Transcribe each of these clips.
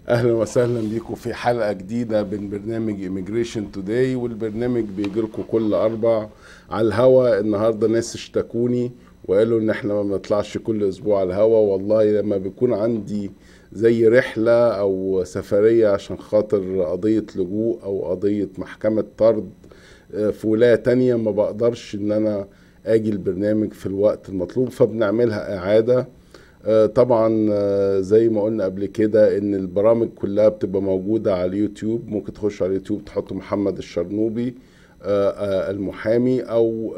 اهلا وسهلا بيكم في حلقه جديده من برنامج Immigration توداي والبرنامج بيجي لكم كل اربع على الهوا النهارده ناس اشتكوني وقالوا ان احنا ما بنطلعش كل اسبوع على الهوا والله لما بيكون عندي زي رحله او سفريه عشان خاطر قضيه لجوء او قضيه محكمه طرد آه، في ولايه تانية ما بقدرش ان انا اجي البرنامج في الوقت المطلوب فبنعملها اعاده آه، طبعا آه، زي ما قلنا قبل كده ان البرامج كلها بتبقى موجودة على اليوتيوب ممكن تخش على اليوتيوب تحطوا محمد الشرنوبي آه، آه، المحامي او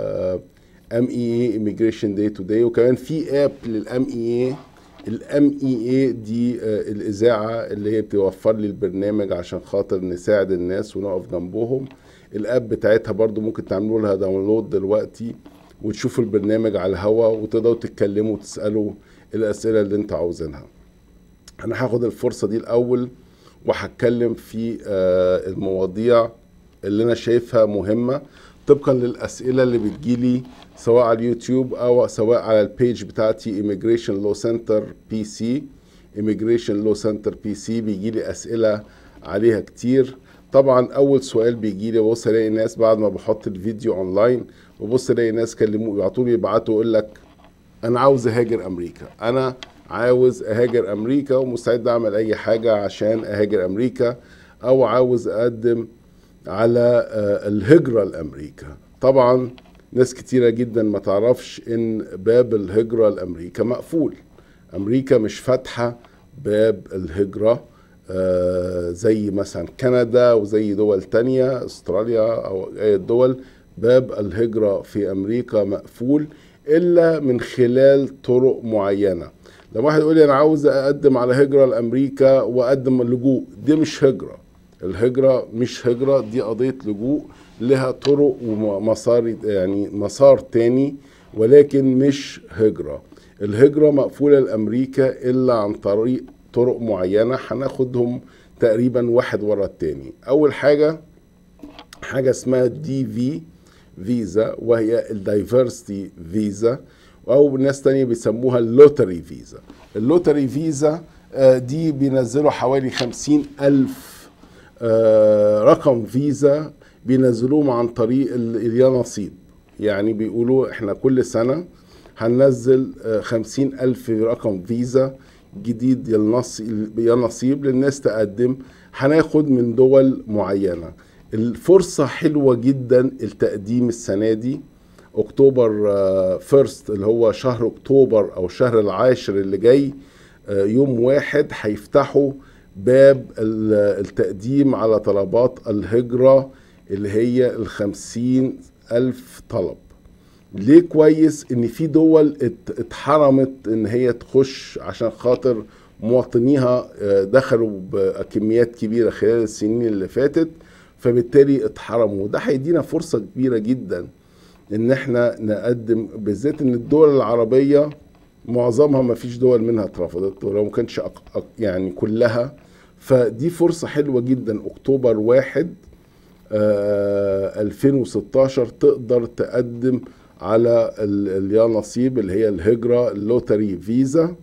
ام اي اي immigration داي تو داي وكمان في اب للام اي اي الام اي اي دي آه، الاذاعه اللي هي بتوفر لي البرنامج عشان خاطر نساعد الناس ونقف جنبهم الاب بتاعتها برضو ممكن تعملوا لها داونلود دلوقتي وتشوفوا البرنامج على الهوا وتقدروا تتكلموا وتسالوا الاسئله اللي انتوا عاوزينها انا هاخد الفرصه دي الاول وهتكلم في آه، المواضيع اللي انا شايفها مهمه طبقا للاسئله اللي بتجيلي سواء على اليوتيوب او سواء على البيج بتاعتي Immigration Law Center بي سي Immigration Law Center بي سي بيجيلي اسئله عليها كتير طبعا اول سؤال بيجيلي ببص الاقي ناس بعد ما بحط الفيديو اونلاين ببص الاقي ناس كلموا يبعتوا لي يبعتوا يقول لك انا عاوز اهاجر امريكا انا عاوز اهاجر امريكا ومستعد اعمل اي حاجه عشان اهاجر امريكا او عاوز اقدم على آه، الهجره لامريكا طبعا ناس كتيره جدا ما تعرفش ان باب الهجره لامريكا مقفول امريكا مش فاتحه باب الهجره آه، زي مثلا كندا وزي دول تانية استراليا او اي دول باب الهجرة في امريكا مقفول الا من خلال طرق معينة لما واحد يقول لي انا عاوز اقدم على هجرة لامريكا واقدم اللجوء دي مش هجرة الهجرة مش هجرة دي قضية لجوء لها طرق ومسار يعني مسار تاني ولكن مش هجرة الهجرة مقفولة لأمريكا إلا عن طريق طرق معينة هناخدهم تقريبا واحد ورا التاني أول حاجة حاجة اسمها دي في فيزا وهي الدايفرستي فيزا أو ناس تانية بيسموها اللوتري فيزا اللوتري فيزا آه، دي بينزلوا حوالي خمسين ألف آه، رقم فيزا بينزلوهم عن طريق ال- اليا نصيب يعني بيقولوا احنا كل سنة هننزل آه، خمسين ألف رقم فيزا جديد يا النص- يا نصيب للناس تقدم هناخد من دول معينة الفرصة حلوة جدا التقديم السنة دي اكتوبر فيرست اللي هو شهر اكتوبر او شهر العاشر اللي جاي آه، يوم واحد هيفتحوا باب ال- التقديم على طلبات الهجرة اللي هي الخمسين ألف طلب ليه كويس ان في دول ات- اتحرمت ان هي تخش عشان خاطر مواطنيها آه، دخلوا بكميات كبيره خلال السنين اللي فاتت فبالتالي اتحرموا وده هيدينا فرصه كبيره جدا ان احنا نقدم بالذات ان الدول العربيه معظمها ما فيش دول منها اترفضت ولو ما كانش أق... أق... يعني كلها فدي فرصه حلوه جدا اكتوبر واحد آه 2016 تقدر تقدم على ال- اليا نصيب اللي هي الهجرة اللوتري فيزا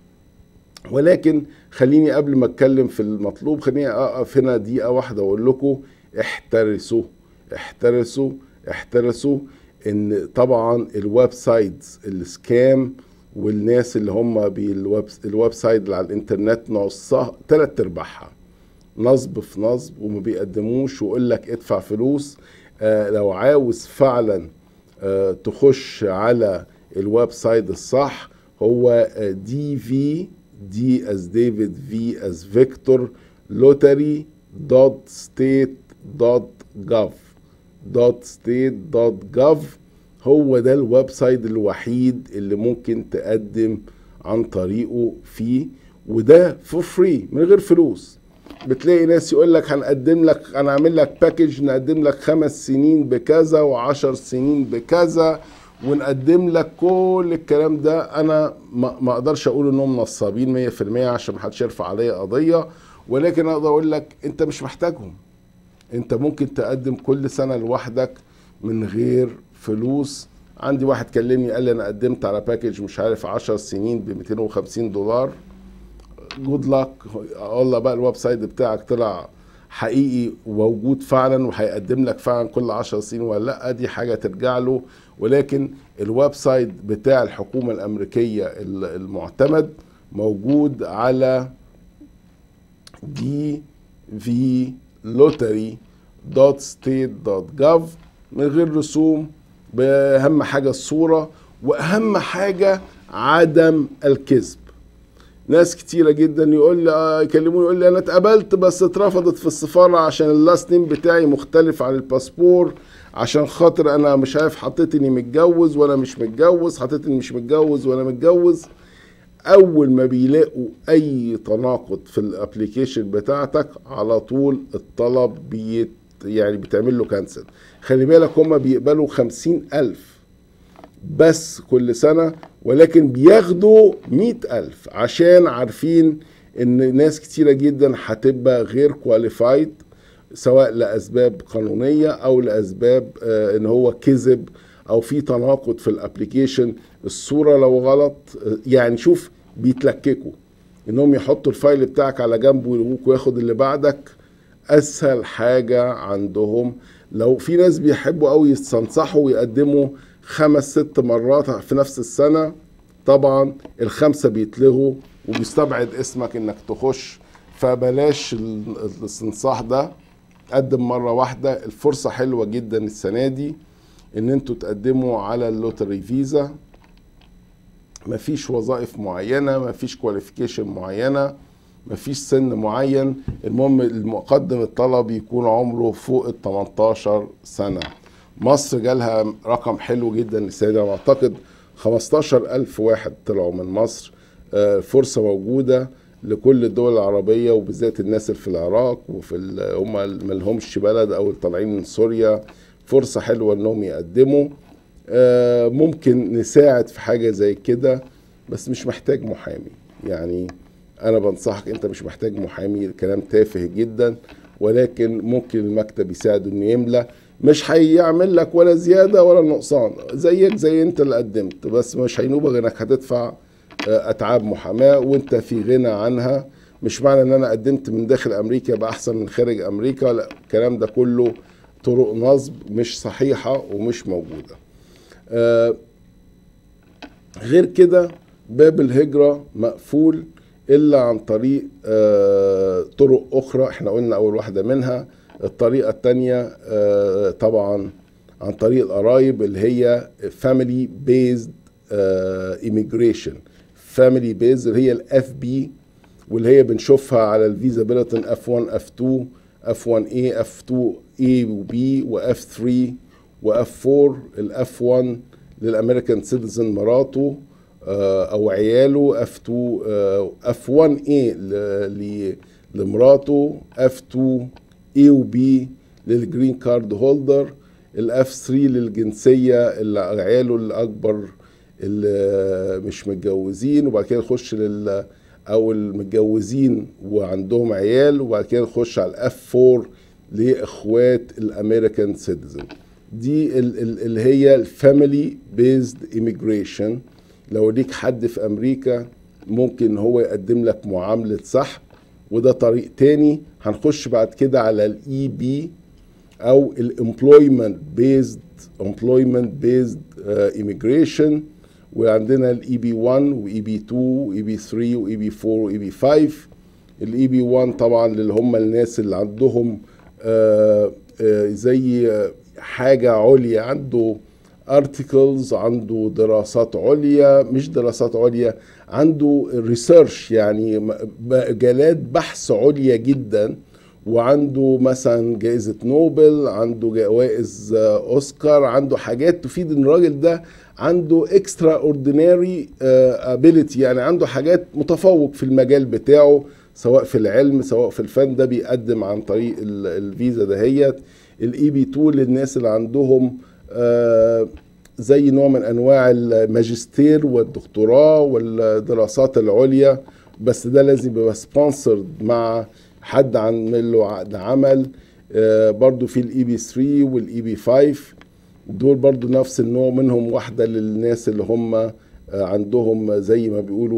ولكن خليني قبل ما اتكلم في المطلوب خليني اقف هنا دقيقة واحدة واقول لكم احترسوا احترسوا احترسوا ان طبعا الويب سايتس السكام والناس اللي هم بالويب الويب سايت اللي على الانترنت نصها تلات ارباعها نصب في نصب وما بيقدموش ويقول لك ادفع فلوس آه لو عاوز فعلا آه تخش على الويب سايت الصح هو دي في دي از ديفيد في از فيكتور لوتري دوت ستيت دوت جاف دوت ستيت دوت جاف هو ده الويب سايت الوحيد اللي ممكن تقدم عن طريقه فيه وده فور فري من غير فلوس بتلاقي ناس يقول لك هنقدم لك هنعمل لك باكج نقدم لك خمس سنين بكذا وعشر سنين بكذا ونقدم لك كل الكلام ده انا ما ما اقدرش اقول انهم نصابين 100% عشان ما حدش يرفع عليا قضيه ولكن اقدر اقول لك انت مش محتاجهم انت ممكن تقدم كل سنه لوحدك من غير فلوس عندي واحد كلمني قال لي انا قدمت على باكج مش عارف 10 سنين ب 250 دولار جود لك والله بقى الويب سايت بتاعك طلع حقيقي وموجود فعلا وهيقدم لك فعلا كل 10 سنين ولا لا دي حاجه ترجع له ولكن الويب سايت بتاع الحكومه الامريكيه المعتمد موجود على دي في لوتري دوت ستيت دوت جاف من غير رسوم باهم حاجه الصوره واهم حاجه عدم الكذب ناس كتيره جدا يقول لي آه يكلموني يقول لي انا اتقبلت بس اترفضت في السفاره عشان اللاست نيم بتاعي مختلف عن الباسبور عشان خاطر انا مش عارف حطيت اني متجوز وانا مش متجوز حطيت اني مش متجوز وانا متجوز اول ما بيلاقوا اي تناقض في الابليكيشن بتاعتك على طول الطلب بيت يعني بتعمل له كانسل خلي بالك هما بيقبلوا خمسين ألف بس كل سنة ولكن بياخدوا مئة ألف عشان عارفين ان ناس كتيرة جدا هتبقى غير كواليفايد سواء لأسباب قانونية أو لأسباب آه ان هو كذب أو في تناقض في الابليكيشن الصورة لو غلط آه يعني شوف بيتلككوا انهم يحطوا الفايل بتاعك على جنب ويلغوك وياخد اللي بعدك اسهل حاجة عندهم لو في ناس بيحبوا قوي يستنصحوا ويقدموا خمس ست مرات في نفس السنة طبعا الخمسة بيتلغوا وبيستبعد اسمك انك تخش فبلاش الاستنصاح ده قدم مرة واحدة الفرصة حلوة جدا السنة دي ان انتوا تقدموا على اللوتري فيزا مفيش وظائف معينة مفيش كواليفيكيشن معينة مفيش سن معين المهم المقدم الطلب يكون عمره فوق ال 18 سنة مصر جالها رقم حلو جدا السنة دي اعتقد 15 ألف واحد طلعوا من مصر فرصة موجودة لكل الدول العربية وبالذات الناس اللي في العراق وفي هم ما لهمش بلد أو طالعين من سوريا فرصة حلوة إنهم يقدموا ممكن نساعد في حاجة زي كده بس مش محتاج محامي يعني انا بنصحك انت مش محتاج محامي الكلام تافه جدا ولكن ممكن المكتب يساعده انه يملى مش هيعمل لك ولا زياده ولا نقصان زيك زي انت اللي قدمت بس مش هينوبك انك هتدفع اتعاب محاماه وانت في غنى عنها مش معنى ان انا قدمت من داخل امريكا يبقى احسن من خارج امريكا لا الكلام ده كله طرق نصب مش صحيحه ومش موجوده آه غير كده باب الهجره مقفول الا عن طريق آه طرق اخرى احنا قلنا اول واحده منها الطريقه الثانيه آه طبعا عن طريق القرايب اللي هي فاميلي بيزد ايميجريشن فاميلي بيزد اللي هي الاف بي واللي هي بنشوفها على الفيزا بلتن اف 1 اف 2 اف 1 اي اف 2 اي وبي واف 3 واف 4 الاف 1 للامريكان سيتيزن مراته او عياله اف 2 اف 1 اي لمراته اف 2 اي وبي للجرين كارد هولدر الاف 3 للجنسيه اللي عياله الاكبر اللي مش متجوزين وبعد كده نخش لل او المتجوزين وعندهم عيال وبعد كده نخش على الاف 4 لاخوات الامريكان سيتيزن دي اللي هي الفاميلي بيزد ايميجريشن لو ليك حد في امريكا ممكن هو يقدم لك معامله سحب وده طريق تاني هنخش بعد كده على الاي بي او الامبلويمنت بيزد امبلويمنت بيزد ايميجريشن وعندنا الاي بي 1 واي بي 2 واي بي 3 واي بي 4 واي بي 5 الاي بي 1 طبعا اللي هم الناس اللي عندهم آآ آآ زي حاجه عليا عنده ارتكلز عنده دراسات عليا مش دراسات عليا عنده ريسيرش يعني مجالات بحث عليا جدا وعنده مثلا جائزة نوبل عنده جوائز اوسكار عنده حاجات تفيد ان الراجل ده عنده اكسترا اورديناري ابيليتي يعني عنده حاجات متفوق في المجال بتاعه سواء في العلم سواء في الفن ده بيقدم عن طريق الفيزا دهيت الاي بي 2 للناس اللي عندهم آه زي نوع من انواع الماجستير والدكتوراه والدراسات العليا بس ده لازم يبقى سبونسرد مع حد عامل له عقد عمل آه برضو في الاي بي 3 والاي بي 5 دول برضو نفس النوع منهم واحده للناس اللي هم آه عندهم زي ما بيقولوا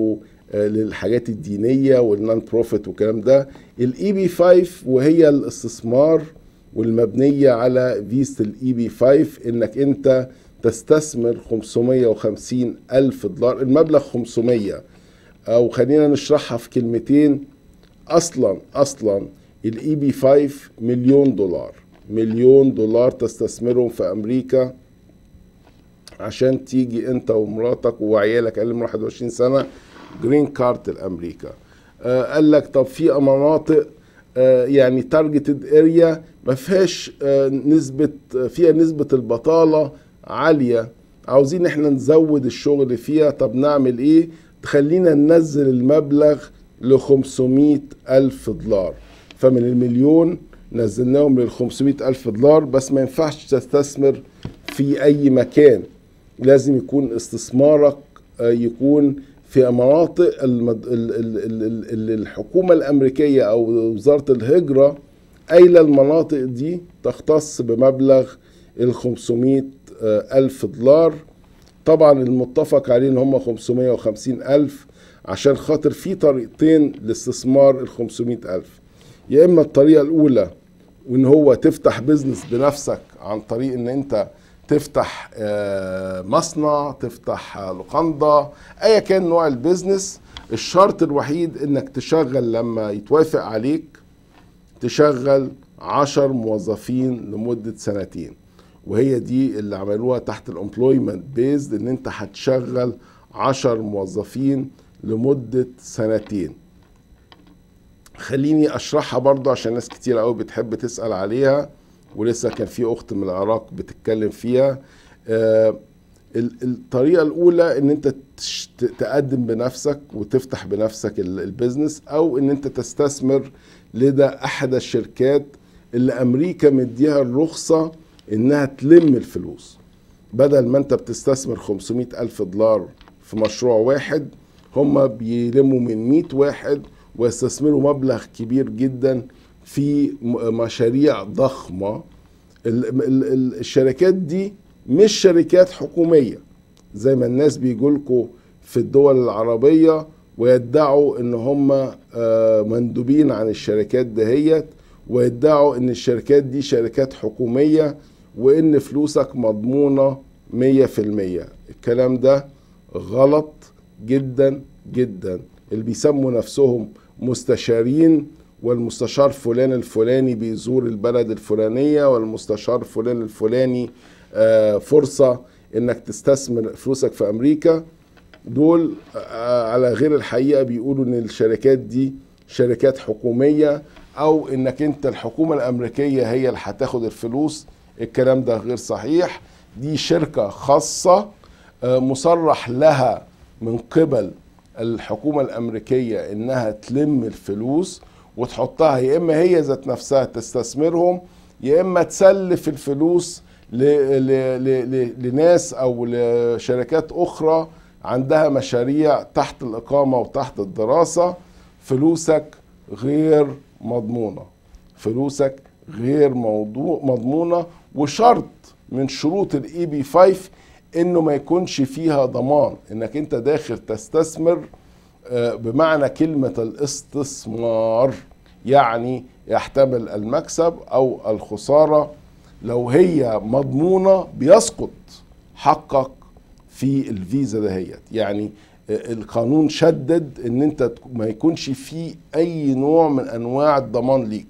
آه، للحاجات الدينيه والنون بروفيت والكلام ده الاي بي 5 وهي الاستثمار والمبنيه على فيزة الاي بي 5 انك انت تستثمر 550 الف دولار المبلغ 500 او خلينا نشرحها في كلمتين اصلا اصلا الاي بي 5 مليون دولار مليون دولار تستثمرهم في امريكا عشان تيجي انت ومراتك وعيالك اقل من 21 سنه جرين كارت لامريكا آه قال لك طب في مناطق آه يعني تارجتد اريا ما فيهاش آه نسبه فيها نسبه البطاله عاليه عاوزين احنا نزود الشغل فيها طب نعمل ايه تخلينا ننزل المبلغ ل 500 ألف دولار فمن المليون نزلناهم لل 500 ألف دولار بس ما ينفعش تستثمر في أي مكان لازم يكون استثمارك يكون في مناطق المد... ال... ال... ال... ال... الحكومة الأمريكية أو وزارة الهجرة قايلة المناطق دي تختص بمبلغ ال 500 ألف دولار طبعا المتفق عليه ان هم 550 ألف عشان خاطر في طريقتين لاستثمار ال 500 ألف يا إما الطريقة الأولى وإن هو تفتح بزنس بنفسك عن طريق إن أنت تفتح مصنع تفتح لقندة أيا كان نوع البزنس الشرط الوحيد إنك تشغل لما يتوافق عليك تشغل عشر موظفين لمدة سنتين وهي دي اللي عملوها تحت الامبلويمنت بيزد ان انت هتشغل عشر موظفين لمدة سنتين خليني اشرحها برضه عشان ناس كتير قوي بتحب تسأل عليها ولسه كان في اخت من العراق بتتكلم فيها آه الطريقة الأولى إن أنت تقدم بنفسك وتفتح بنفسك البيزنس أو إن أنت تستثمر لدى أحد الشركات اللي أمريكا مديها الرخصة انها تلم الفلوس بدل ما انت بتستثمر 500 الف دولار في مشروع واحد هم بيلموا من 100 واحد ويستثمروا مبلغ كبير جدا في مشاريع ضخمة الشركات دي مش شركات حكومية زي ما الناس بيقولكوا في الدول العربية ويدعوا ان هم مندوبين عن الشركات دهيت ويدعوا ان الشركات دي شركات حكومية وان فلوسك مضمونة مية في المية الكلام ده غلط جدا جدا اللي بيسموا نفسهم مستشارين والمستشار فلان الفلاني بيزور البلد الفلانية والمستشار فلان الفلاني آه فرصة انك تستثمر فلوسك في امريكا دول آه على غير الحقيقة بيقولوا ان الشركات دي شركات حكومية او انك انت الحكومة الامريكية هي اللي هتاخد الفلوس الكلام ده غير صحيح دي شركة خاصة مصرح لها من قبل الحكومة الأمريكية إنها تلم الفلوس وتحطها يا إما هي ذات نفسها تستثمرهم يا إما تسلف الفلوس ل ل ل لناس أو لشركات أخرى عندها مشاريع تحت الإقامة وتحت الدراسة فلوسك غير مضمونة فلوسك غير موضوع مضمونة وشرط من شروط الاي بي 5 انه ما يكونش فيها ضمان انك انت داخل تستثمر بمعنى كلمة الاستثمار يعني يحتمل المكسب او الخسارة لو هي مضمونة بيسقط حقك في الفيزا دهيت يعني القانون شدد ان انت ما يكونش فيه اي نوع من انواع الضمان ليك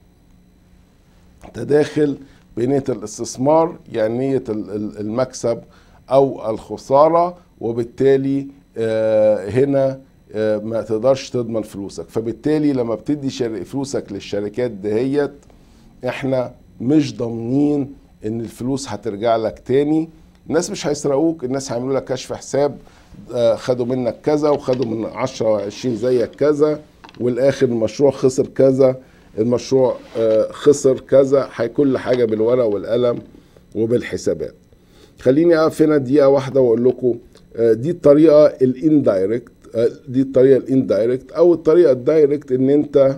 انت داخل بنية الاستثمار يعني نية المكسب او الخسارة وبالتالي هنا ما تقدرش تضمن فلوسك فبالتالي لما بتدي فلوسك للشركات دهيت احنا مش ضامنين ان الفلوس هترجع لك تاني الناس مش هيسرقوك الناس هيعملوا لك كشف حساب خدوا منك كذا وخدوا من 10 و20 زيك كذا والاخر المشروع خسر كذا المشروع خسر كذا كل حاجه بالورقه والقلم وبالحسابات خليني اقف هنا دقيقه واحده واقول لكم دي الطريقه الاندايركت دي الطريقه الاندايركت او الطريقه الدايركت ان انت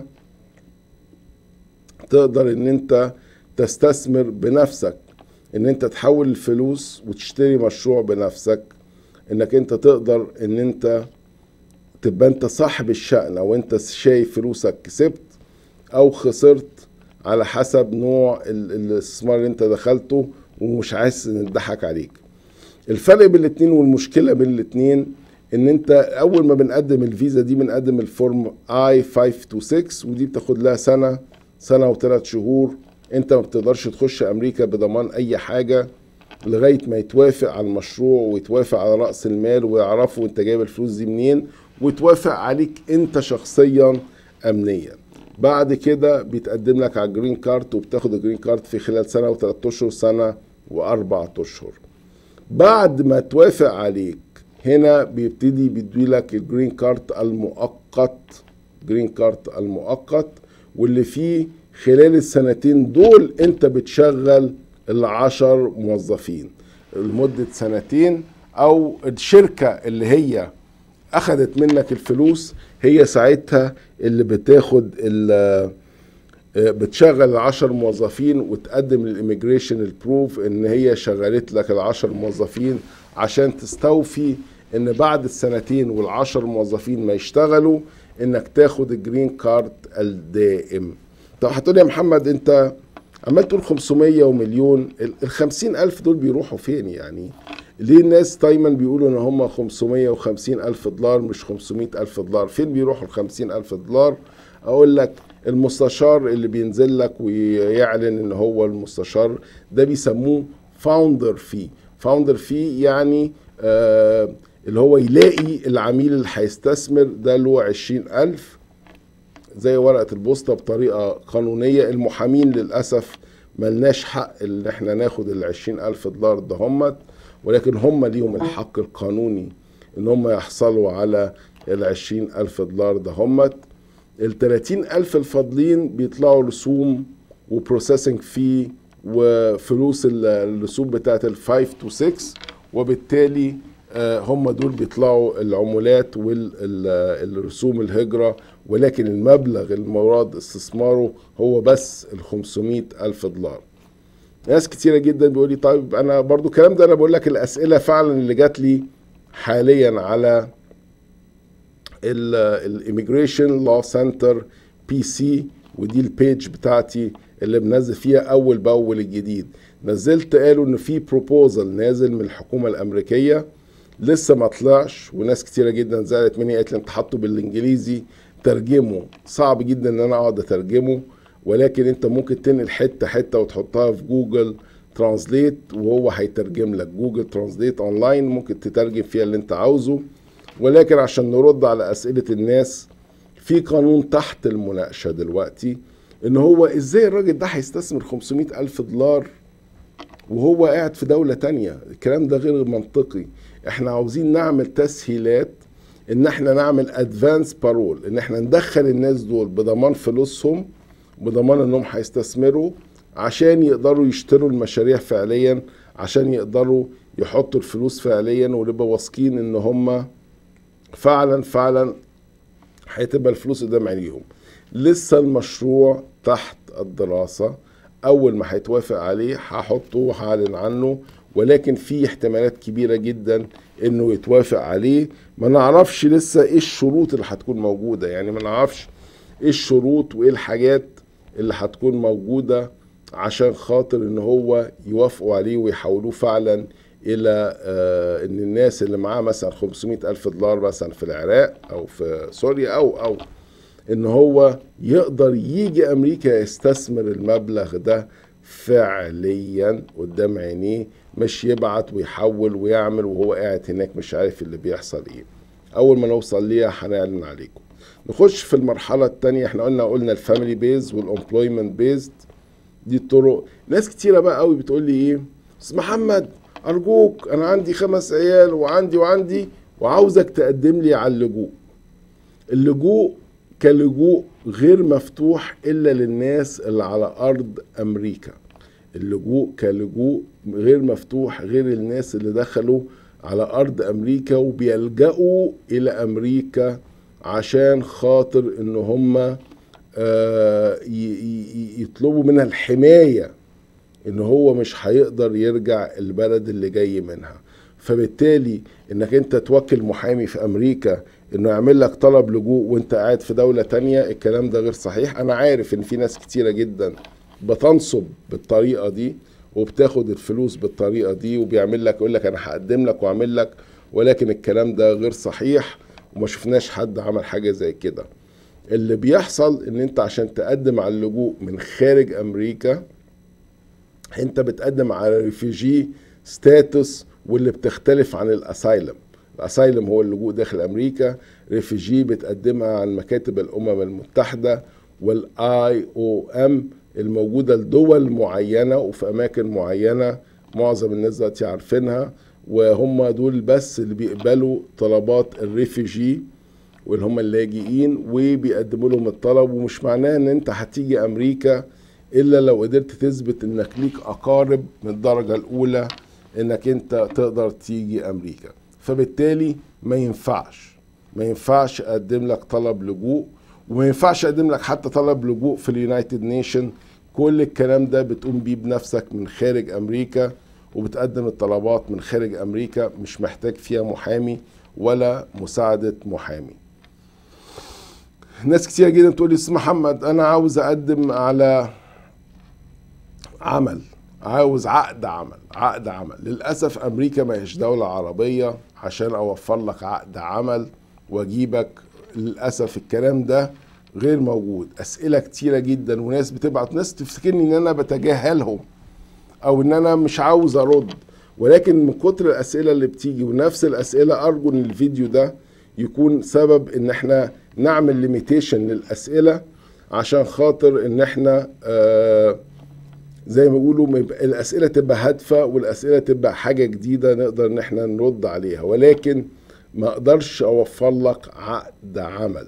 تقدر ان انت تستثمر بنفسك ان انت تحول الفلوس وتشتري مشروع بنفسك انك انت تقدر ان انت تبقى انت صاحب الشأن او انت شايف فلوسك كسبت او خسرت على حسب نوع ال- الاستثمار اللي انت دخلته ومش عايز نضحك عليك الفرق بين الاتنين والمشكلة بين الاتنين ان انت اول ما بنقدم الفيزا دي بنقدم الفورم اي 526 ودي بتاخد لها سنة سنة وثلاث شهور انت ما بتقدرش تخش امريكا بضمان اي حاجة لغاية ما يتوافق على المشروع ويتوافق على رأس المال ويعرفوا انت جايب الفلوس دي منين ويتوافق عليك انت شخصيا امنيا بعد كده بيتقدم لك على الجرين كارت وبتاخد الجرين كارت في خلال سنة وثلاث اشهر سنة واربع اشهر بعد ما توافق عليك هنا بيبتدي بيديلك الجرين كارت المؤقت جرين كارت المؤقت واللي فيه خلال السنتين دول انت بتشغل العشر موظفين لمدة سنتين او الشركة اللي هي اخدت منك الفلوس هي ساعتها اللي بتاخد ال- بتشغل العشر موظفين وتقدم للإيميجريشن البروف ان هي شغلت لك العشر موظفين عشان تستوفي ان بعد السنتين والعشر موظفين ما يشتغلوا انك تاخد الجرين كارد الدائم طب هتقول يا محمد انت عمال تقول 500 ومليون ال 50 ألف دول بيروحوا فين يعني ليه الناس دايما بيقولوا ان هم 550 ألف دولار مش 500 ألف دولار فين بيروحوا ال 50 ألف دولار اقول لك المستشار اللي بينزل لك ويعلن ان هو المستشار ده بيسموه فاوندر في فاوندر في يعني آه اللي هو يلاقي العميل اللي هيستثمر ده له 20 ألف زي ورقة البوسطة بطريقة قانونية المحامين للأسف ملناش حق ان احنا ناخد ال 20 ألف دولار ده همت ولكن هم ليهم الحق القانوني ان هم يحصلوا على ال 20 ألف دولار ده همت ال 30 ألف الفاضلين بيطلعوا رسوم وبروسيسنج في وفلوس ال- الرسوم بتاعت ال 5 to 6 وبالتالي آه، هم دول بيطلعوا العمولات والرسوم الهجرة ولكن المبلغ المراد استثماره هو بس ال 500 ألف دولار ناس كتيرة جدا بيقول لي طيب أنا برضو الكلام ده أنا بقول لك الأسئلة فعلا اللي جات لي حاليا على الاميجريشن لو سنتر بي سي ودي البيج بتاعتي اللي بنزل فيها اول باول الجديد نزلت قالوا ان في بروبوزل نازل من الحكومه الامريكيه لسه ما طلعش وناس كتيره جدا زعلت مني قالت لي انت حاطه بالانجليزي ترجمه صعب جدا ان انا اقعد اترجمه ولكن انت ممكن تنقل حته حته وتحطها في جوجل ترانسليت وهو هيترجم لك جوجل ترانسليت اونلاين ممكن تترجم فيها اللي انت عاوزه ولكن عشان نرد على اسئله الناس في قانون تحت المناقشه دلوقتي ان هو ازاي الراجل ده هيستثمر 500 الف دولار وهو قاعد في دولة تانية الكلام ده غير منطقي احنا عاوزين نعمل تسهيلات ان احنا نعمل ادفانس بارول ان احنا ندخل الناس دول بضمان فلوسهم بضمان انهم هيستثمروا عشان يقدروا يشتروا المشاريع فعليا عشان يقدروا يحطوا الفلوس فعليا ونبقى واثقين ان هم فعلا فعلا هتبقى الفلوس قدام عينيهم لسه المشروع تحت الدراسة أول ما هيتوافق عليه هحطه وهعلن عنه ولكن في احتمالات كبيرة جدا انه يتوافق عليه ما نعرفش لسه ايه الشروط اللي هتكون موجودة يعني ما نعرفش ايه الشروط وايه الحاجات اللي هتكون موجودة عشان خاطر ان هو يوافقوا عليه ويحولوه فعلا الى آه ان الناس اللي معاه مثلا 500 الف دولار مثلا في العراق او في سوريا او او ان هو يقدر يجي امريكا يستثمر المبلغ ده فعليا قدام عينيه مش يبعت ويحول ويعمل وهو قاعد هناك مش عارف اللي بيحصل ايه اول ما نوصل ليها هنعلن عليكم نخش في المرحلة التانية احنا قلنا قلنا الفاميلي بيز والامبلويمنت بيزد دي الطرق ناس كتيرة بقى قوي بتقول لي ايه بس محمد ارجوك انا عندي خمس عيال وعندي وعندي وعاوزك تقدم لي على اللجوء اللجوء كلجوء غير مفتوح الا للناس اللي على ارض امريكا اللجوء كلجوء غير مفتوح غير الناس اللي دخلوا على ارض امريكا وبيلجأوا الى امريكا عشان خاطر ان هم آه يطلبوا منها الحمايه ان هو مش هيقدر يرجع البلد اللي جاي منها فبالتالي انك انت توكل محامي في امريكا انه يعمل لك طلب لجوء وانت قاعد في دولة تانية الكلام ده غير صحيح انا عارف ان في ناس كتيرة جدا بتنصب بالطريقة دي وبتاخد الفلوس بالطريقة دي وبيعمل لك يقول لك انا هقدم لك واعمل لك ولكن الكلام ده غير صحيح وما شفناش حد عمل حاجة زي كده اللي بيحصل ان انت عشان تقدم على اللجوء من خارج امريكا انت بتقدم على ريفيجي ستاتس واللي بتختلف عن الاسايلم الاسايلم هو اللجوء داخل امريكا ريفيجي بتقدمها عن مكاتب الامم المتحده والاي او ام الموجوده لدول معينه وفي اماكن معينه معظم الناس دلوقتي عارفينها وهم دول بس اللي بيقبلوا طلبات الريفيجي واللي هم اللاجئين وبيقدموا لهم الطلب ومش معناه ان انت هتيجي امريكا الا لو قدرت تثبت انك ليك اقارب من الدرجه الاولى انك انت تقدر تيجي امريكا فبالتالي ما ينفعش ما ينفعش اقدم لك طلب لجوء وما ينفعش اقدم لك حتى طلب لجوء في اليونايتد نيشن كل الكلام ده بتقوم بيه بنفسك من خارج امريكا وبتقدم الطلبات من خارج امريكا مش محتاج فيها محامي ولا مساعده محامي ناس كتير جدا تقول لي استاذ محمد انا عاوز اقدم على عمل عاوز عقد عمل عقد عمل للاسف امريكا ما هيش دوله عربيه عشان اوفر لك عقد عمل واجيبك للاسف الكلام ده غير موجود اسئله كتيره جدا وناس بتبعت ناس تفتكرني ان انا بتجاهلهم او ان انا مش عاوز ارد ولكن من كتر الاسئله اللي بتيجي ونفس الاسئله ارجو ان الفيديو ده يكون سبب ان احنا نعمل ليميتيشن للاسئله عشان خاطر ان احنا آه زي ما بيقولوا الاسئله تبقى هادفه والاسئله تبقى حاجه جديده نقدر ان احنا نرد عليها ولكن ما اقدرش اوفر لك عقد عمل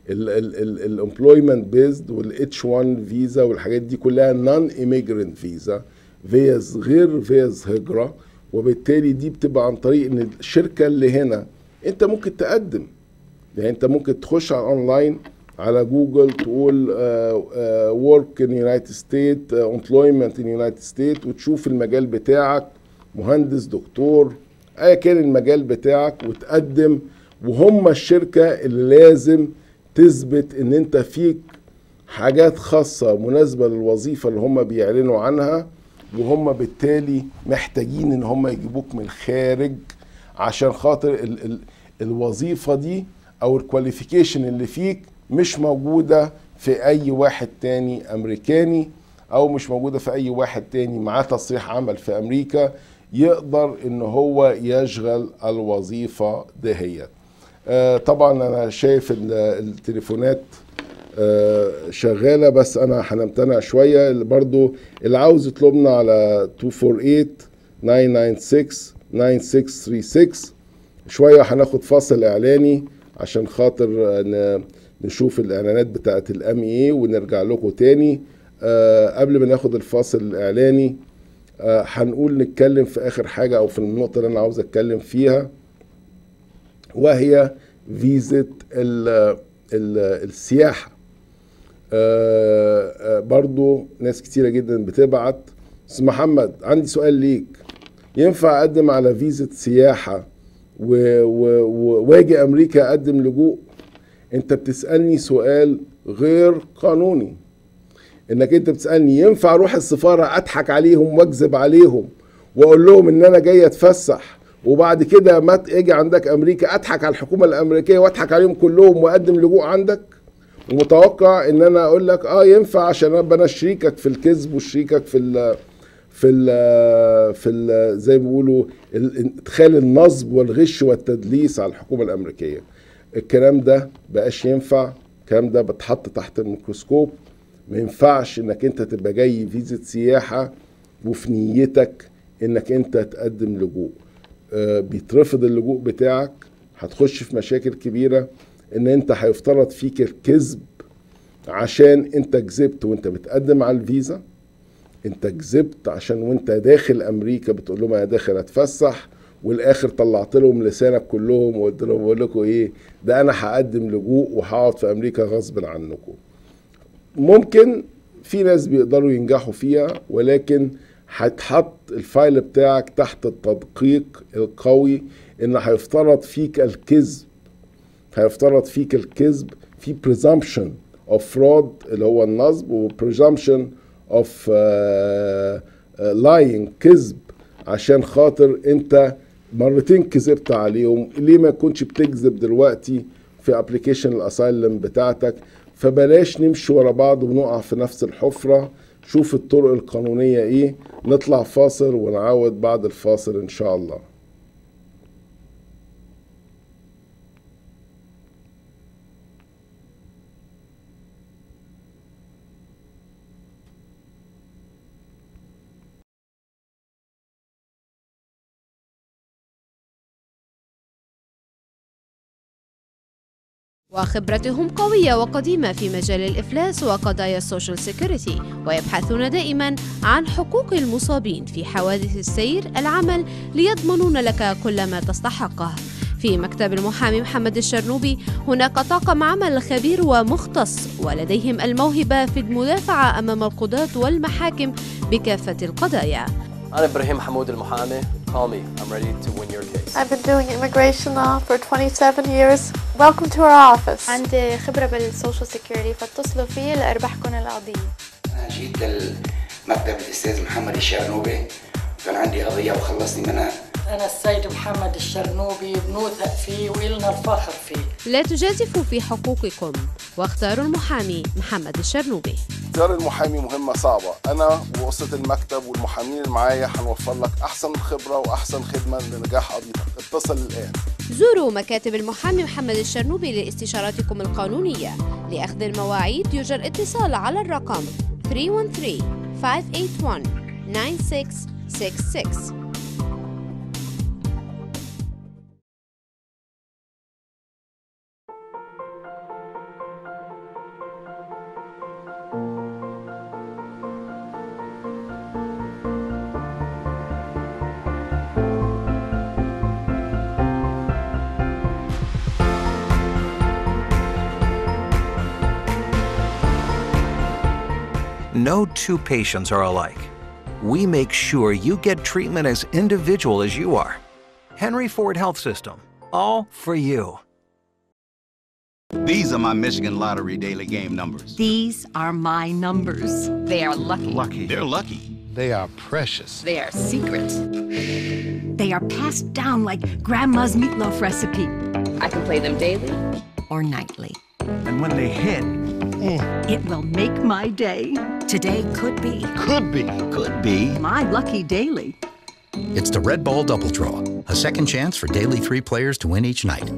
الامبلويمنت بيزد والاتش 1 فيزا والحاجات دي كلها نون ايميجرنت فيزا فيز غير فيز هجره وبالتالي دي بتبقى عن طريق ان الشركه اللي هنا انت ممكن تقدم يعني انت ممكن تخش على اونلاين على جوجل تقول ورك ان يونايتد ستيت امبلويمنت ان يونايتد ستيت وتشوف المجال بتاعك مهندس دكتور ايا كان المجال بتاعك وتقدم وهم الشركه اللي لازم تثبت ان انت فيك حاجات خاصه مناسبه للوظيفه اللي هم بيعلنوا عنها وهم بالتالي محتاجين ان هم يجيبوك من الخارج عشان خاطر ال ال الوظيفه دي او الكواليفيكيشن اللي فيك مش موجوده في اي واحد تاني امريكاني او مش موجوده في اي واحد تاني معاه تصريح عمل في امريكا يقدر ان هو يشغل الوظيفه دهيت آه طبعا انا شايف التليفونات آه شغاله بس انا هنمتنع شويه برضو اللي عاوز يطلبنا على 248 996 9636 شويه هناخد فاصل اعلاني عشان خاطر نشوف الاعلانات بتاعت الام اي ونرجع لكم تاني أه قبل ما ناخد الفاصل الاعلاني أه هنقول نتكلم في اخر حاجه او في النقطه اللي انا عاوز اتكلم فيها وهي فيزة ال ال السياحة أه برضو ناس كتيرة جدا بتبعت بس محمد عندي سؤال ليك ينفع اقدم على فيزة سياحة واجي امريكا اقدم لجوء انت بتسالني سؤال غير قانوني انك انت بتسالني ينفع اروح السفاره اضحك عليهم واكذب عليهم واقول لهم ان انا جاي اتفسح وبعد كده ما اجي عندك امريكا اضحك على الحكومه الامريكيه واضحك عليهم كلهم واقدم لجوء عندك ومتوقع ان انا اقول لك اه ينفع عشان ابقى انا شريكك في الكذب وشريكك في ال في ال في ال زي ما بيقولوا ادخال النصب والغش والتدليس على الحكومه الامريكيه الكلام ده بقاش ينفع الكلام ده بتحط تحت الميكروسكوب ما ينفعش انك انت تبقى جاي فيزة سياحة وفي نيتك انك انت تقدم لجوء آه بيترفض اللجوء بتاعك هتخش في مشاكل كبيرة ان انت هيفترض فيك الكذب عشان انت كذبت وانت بتقدم على الفيزا انت كذبت عشان وانت داخل امريكا بتقول لهم انا داخل اتفسح والاخر طلعت لهم لسانك كلهم وقلت لهم بقول لكم ايه ده انا هقدم لجوء وهقعد في امريكا غصب عنكم ممكن في ناس بيقدروا ينجحوا فيها ولكن هتحط الفايل بتاعك تحت التدقيق القوي ان هيفترض فيك الكذب فيفترض فيك الكذب في presumption of fraud اللي هو النصب و presumption of uh, uh, lying كذب عشان خاطر انت مرتين كذبت عليهم ليه ما كنتش بتكذب دلوقتي في ابلكيشن الاسايلم بتاعتك فبلاش نمشي ورا بعض ونقع في نفس الحفرة شوف الطرق القانونية ايه نطلع فاصل ونعود بعد الفاصل ان شاء الله وخبرتهم قوية وقديمة في مجال الإفلاس وقضايا السوشيال سيكوريتي ويبحثون دائما عن حقوق المصابين في حوادث السير العمل ليضمنون لك كل ما تستحقه في مكتب المحامي محمد الشرنوبي هناك طاقم عمل خبير ومختص ولديهم الموهبة في المدافعة أمام القضاة والمحاكم بكافة القضايا أنا إبراهيم حمود المحامي. Call me. I'm ready to win your case. I've been doing immigration law for 27 years. Welcome to our office. عندي خبرة بالسوشيال سيكيورتي فاتصلوا فيي لأربحكم القضية أنا جيت لمكتب الأستاذ محمد الشرنوبي كان عندي قضية وخلصني منها أنا السيد محمد الشرنوبي بنوثق فيه وإلنا الفخر فيه لا تجازفوا في حقوقكم واختاروا المحامي محمد الشرنوبي اختيار المحامي مهمة صعبة أنا وقصة المكتب والمحامين اللي معايا هنوفر لك أحسن خبرة وأحسن خدمة لنجاح قضيتك اتصل الآن زوروا مكاتب المحامي محمد الشرنوبي لاستشاراتكم القانونية لأخذ المواعيد يرجى الاتصال على الرقم 313-581-9666 No two patients are alike. We make sure you get treatment as individual as you are. Henry Ford Health System, all for you. These are my Michigan Lottery daily game numbers. These are my numbers. They are lucky. Lucky. They're lucky. They are precious. They are secret. They are passed down like grandma's meatloaf recipe. I can play them daily or nightly. And when they hit, It will make my day. Today could be Could be. could be. my lucky daily. It's the Red Ball Double Draw, a second chance for daily three players to win each night.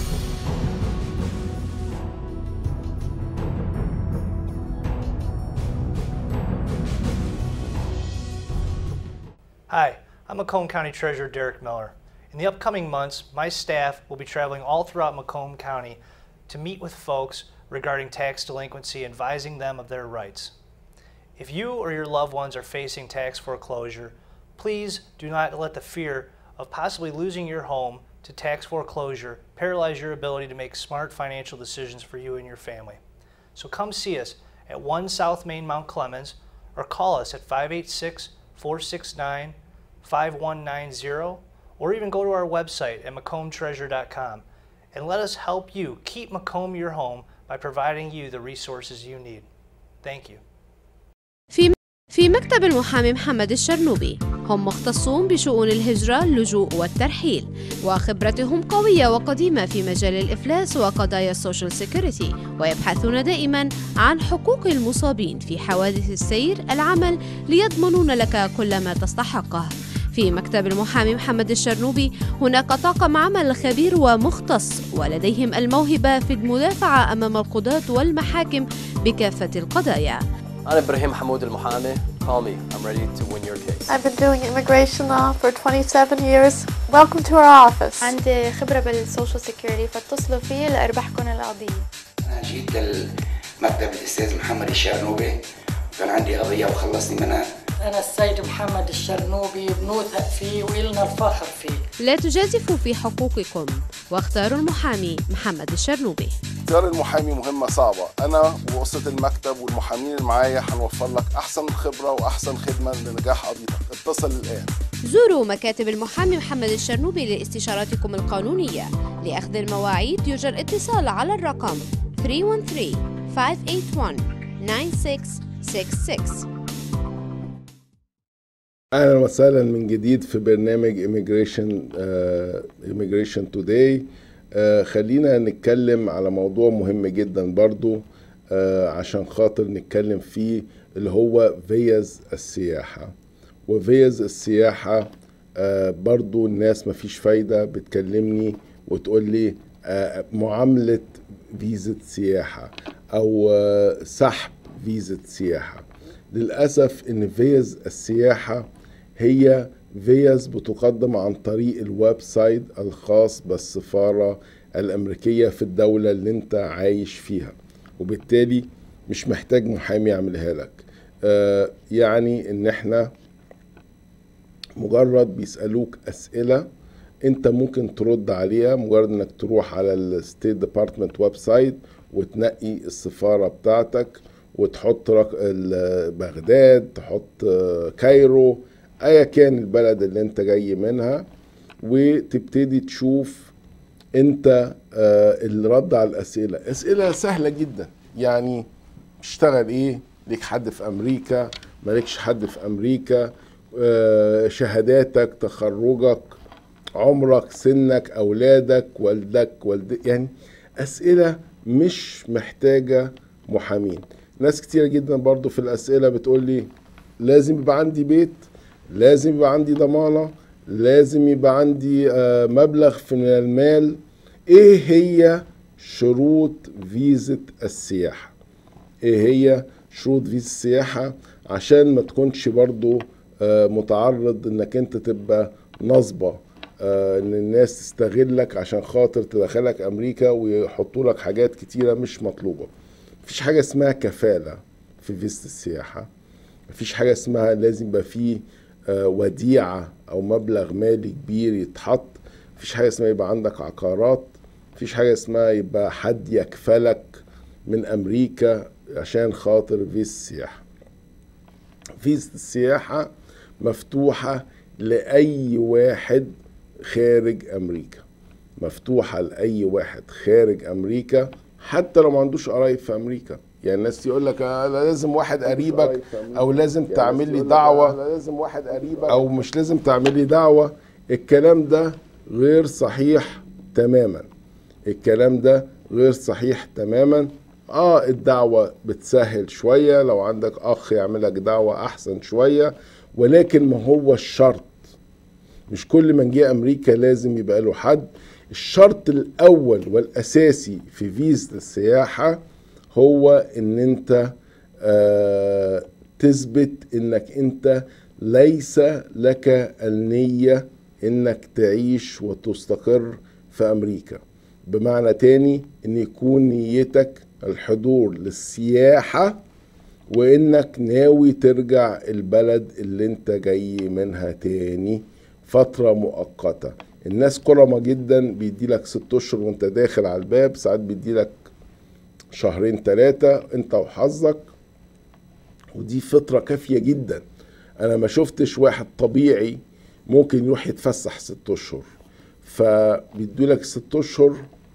Hi, I'm Macomb County Treasurer Derek Miller. In the upcoming months, my staff will be traveling all throughout Macomb County to meet with folks regarding tax delinquency, advising them of their rights. If you or your loved ones are facing tax foreclosure, please do not let the fear of possibly losing your home to tax foreclosure paralyze your ability to make smart financial decisions for you and your family. So come see us at 1 South Main Mount Clemens or call us at 586 469 5190 or even go to our website at macombtreasure.com and let us help you keep Macomb your home by providing you the resources you need. Thank you. في في مكتب المحامي محمد الشرنوبي هم مختصون بشؤون الهجرة، اللجوء والترحيل، وخبرتهم قوية وقديمة في مجال الإفلاس وقضايا السوشيال سيكوريتي، ويبحثون دائما عن حقوق المصابين في حوادث السير العمل ليضمنون لك كل ما تستحقه. في مكتب المحامي محمد الشرنوبي هناك طاقم عمل خبير ومختص ولديهم الموهبة في المدافعة أمام القضاة والمحاكم بكافة القضايا. أنا إبراهيم حمود المحامي. Call me. I'm ready to win your case. I've been doing immigration law for 27 years. Welcome to our office. عندي خبرة بالسوشيال سيكيورتي فاتصلوا فيي لأربحكم القضية أنا جيت لمكتب الأستاذ محمد الشرنوبي كان عندي قضية وخلصني منها أنا السيد محمد الشرنوبي بنوثق فيه وإلنا الفخر فيه لا تجازفوا في حقوقكم واختاروا المحامي محمد الشرنوبي اختيار المحامي مهمة صعبة أنا وقصة المكتب والمحامين اللي معايا هنوفر لك أحسن خبرة وأحسن خدمة لنجاح قضيتك اتصل الآن زوروا مكاتب المحامي محمد الشرنوبي لاستشاراتكم القانونية لأخذ المواعيد يرجى الاتصال على الرقم 313-581-9666 اهلا وسهلا من جديد في برنامج Immigration uh, Immigration Today uh, خلينا نتكلم على موضوع مهم جدا برضو uh, عشان خاطر نتكلم فيه اللي هو فيز السياحة وفيز السياحة uh, برضو الناس مفيش فايدة بتكلمني وتقول لي uh, معاملة فيزة سياحة أو uh, سحب فيزة سياحة للأسف إن فيز السياحة هي فيز بتقدم عن طريق الويب سايت الخاص بالسفارة الأمريكية في الدولة اللي أنت عايش فيها وبالتالي مش محتاج محامي يعملها لك آه يعني إن إحنا مجرد بيسألوك أسئلة أنت ممكن ترد عليها مجرد إنك تروح على الستيت ديبارتمنت ويب سايت وتنقي السفارة بتاعتك وتحط رق... بغداد تحط كايرو ايا كان البلد اللي انت جاي منها وتبتدي تشوف انت الرد على الاسئله اسئله سهله جدا يعني تشتغل ايه ليك حد في امريكا مالكش حد في امريكا شهاداتك تخرجك عمرك سنك اولادك والدك والد يعني اسئله مش محتاجه محامين ناس كتيرة جدا برضو في الأسئلة بتقول لي لازم يبقى عندي بيت لازم يبقى عندي ضمانة لازم يبقى عندي مبلغ من المال ايه هي شروط فيزة السياحة ايه هي شروط فيزة السياحة عشان ما تكونش برضو متعرض انك انت تبقى نصبة ان الناس تستغلك عشان خاطر تدخلك امريكا ويحطوا لك حاجات كتيرة مش مطلوبة مفيش حاجة اسمها كفالة في فيزة السياحة مفيش حاجة اسمها لازم يبقى فيه وديعة أو مبلغ مالي كبير يتحط مفيش حاجة اسمها يبقى عندك عقارات مفيش حاجة اسمها يبقى حد يكفلك من أمريكا عشان خاطر فيزة السياحة فيزة السياحة مفتوحة لأي واحد خارج أمريكا مفتوحة لأي واحد خارج أمريكا حتى لو ما عندوش قرايب في امريكا يعني الناس يقول لك لازم واحد قريبك او لازم تعمل لي دعوه لازم واحد قريبك او مش لازم تعمل لي دعوه الكلام ده غير صحيح تماما الكلام ده غير صحيح تماما اه الدعوه بتسهل شويه لو عندك اخ يعمل لك دعوه احسن شويه ولكن ما هو الشرط مش كل من جه امريكا لازم يبقى له حد الشرط الاول والاساسي في فيزا السياحه هو ان انت آه تثبت انك انت ليس لك النيه انك تعيش وتستقر في امريكا بمعنى تاني ان يكون نيتك الحضور للسياحه وانك ناوي ترجع البلد اللي انت جاي منها تاني فتره مؤقته الناس كرمة جدا بيدي لك ست اشهر وانت داخل على الباب ساعات بيدي لك شهرين ثلاثة انت وحظك ودي فترة كافية جدا انا ما شفتش واحد طبيعي ممكن يروح يتفسح ست اشهر فبيدوا لك ست اشهر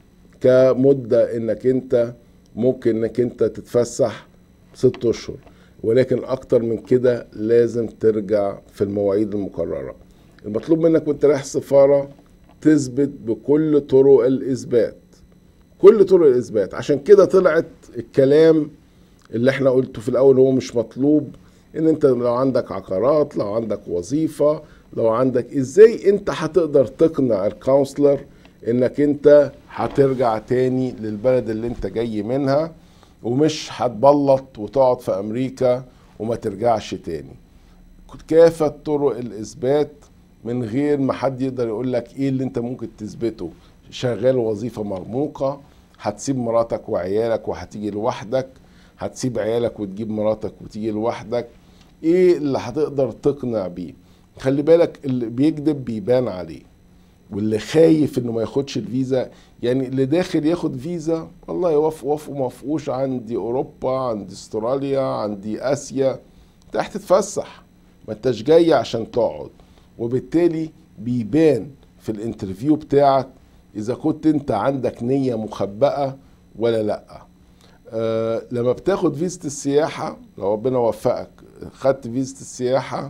كمدة انك انت ممكن انك انت تتفسح ست اشهر ولكن اكتر من كده لازم ترجع في المواعيد المقرره المطلوب منك وانت رايح السفارة تثبت بكل طرق الإثبات كل طرق الإثبات عشان كده طلعت الكلام اللي احنا قلته في الأول هو مش مطلوب ان انت لو عندك عقارات لو عندك وظيفة لو عندك ازاي انت هتقدر تقنع الكونسلر انك انت هترجع تاني للبلد اللي انت جاي منها ومش هتبلط وتقعد في امريكا وما ترجعش تاني كافة طرق الاثبات من غير ما حد يقدر يقول لك ايه اللي انت ممكن تثبته شغال وظيفه مرموقه هتسيب مراتك وعيالك وهتيجي لوحدك هتسيب عيالك وتجيب مراتك وتيجي لوحدك ايه اللي هتقدر تقنع بيه خلي بالك اللي بيكذب بيبان عليه واللي خايف انه ما ياخدش الفيزا يعني اللي داخل ياخد فيزا والله يوافق وافقوا ما وافقوش عندي اوروبا عندي استراليا عندي اسيا انت هتتفسح ما انتش جاي عشان تقعد وبالتالي بيبان في الانترفيو بتاعك اذا كنت انت عندك نية مخبأة ولا لا أه لما بتاخد فيزة السياحة لو ربنا وفقك خدت فيزة السياحة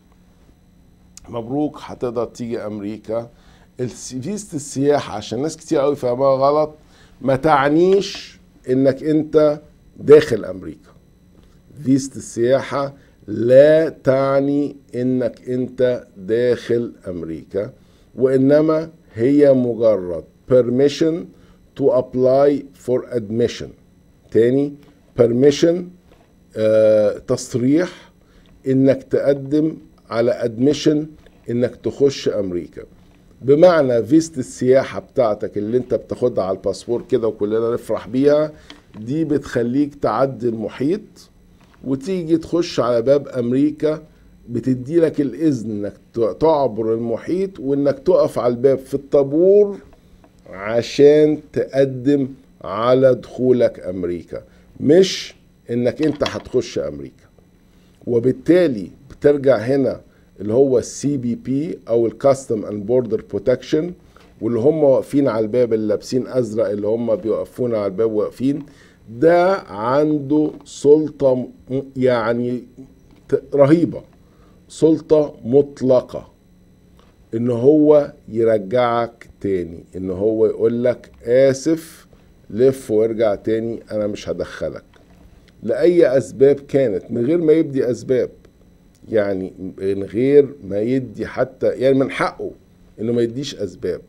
مبروك هتقدر تيجي امريكا الس- فيزة السياحة عشان ناس كتير قوي فاهمها غلط ما تعنيش انك انت داخل امريكا فيزة السياحة لا تعني انك انت داخل امريكا وانما هي مجرد permission to apply for admission تاني permission آه تصريح انك تقدم على admission انك تخش امريكا بمعنى فيزة السياحة بتاعتك اللي انت بتاخدها على الباسبور كده وكلنا نفرح بيها دي بتخليك تعدي المحيط وتيجي تخش على باب امريكا بتدي لك الاذن انك ت- تعبر المحيط وانك تقف على الباب في الطابور عشان تقدم على دخولك امريكا مش انك انت هتخش امريكا وبالتالي بترجع هنا اللي هو السي بي بي او الكاستم اند بوردر بروتكشن واللي هم واقفين على الباب اللي لابسين ازرق اللي هم بيوقفون على الباب واقفين ده عنده سلطة م- يعني ت- رهيبة سلطة مطلقة ان هو يرجعك تاني ان هو يقول لك اسف لف وارجع تاني انا مش هدخلك لاي اسباب كانت من غير ما يبدي اسباب يعني من غير ما يدي حتى يعني من حقه انه ما يديش اسباب